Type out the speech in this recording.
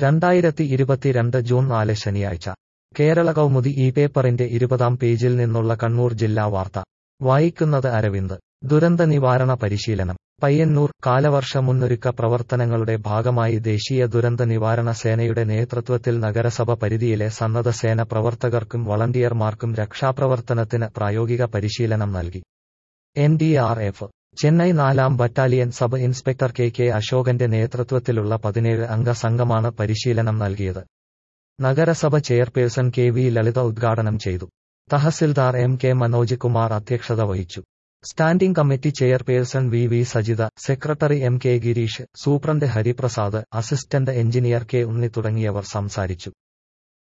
രണ്ടായിരത്തി ഇരുപത്തിരണ്ട് ജൂൺ നാല് ശനിയാഴ്ച കേരള കൗമുദി ഈ പേപ്പറിന്റെ ഇരുപതാം പേജിൽ നിന്നുള്ള കണ്ണൂർ ജില്ലാ വാർത്ത വായിക്കുന്നത് അരവിന്ദ് ദുരന്ത നിവാരണ പരിശീലനം പയ്യന്നൂർ കാലവർഷ മുന്നൊരുക്ക പ്രവർത്തനങ്ങളുടെ ഭാഗമായി ദേശീയ ദുരന്ത നിവാരണ സേനയുടെ നേതൃത്വത്തിൽ നഗരസഭ പരിധിയിലെ സന്നദ്ധ സേന പ്രവർത്തകർക്കും വളണ്ടിയർമാർക്കും രക്ഷാപ്രവർത്തനത്തിന് പ്രായോഗിക പരിശീലനം നൽകി N D R F Chennai നാലാം battalion sub inspector K K അശോകന്റെ നേതൃത്വത്തിലുള്ള പതിനേഴ് അംഗ സംഘമാണ് പരിശീലനം നൽകിയത് നഗരസഭ ചെയർപേഴ്സൺ കെ വി ലളിത ഉദ്ഘാടനം ചെയ്തു തഹസിൽദാർ എം കെ മനോജ് കുമാർ അധ്യക്ഷത വഹിച്ചു standing committee chairperson V V Sajitha secretary M K Gireesh superintendent Hariprasad assistant engineer K Unni തുടങ്ങിയവർ സംസാരിച്ചു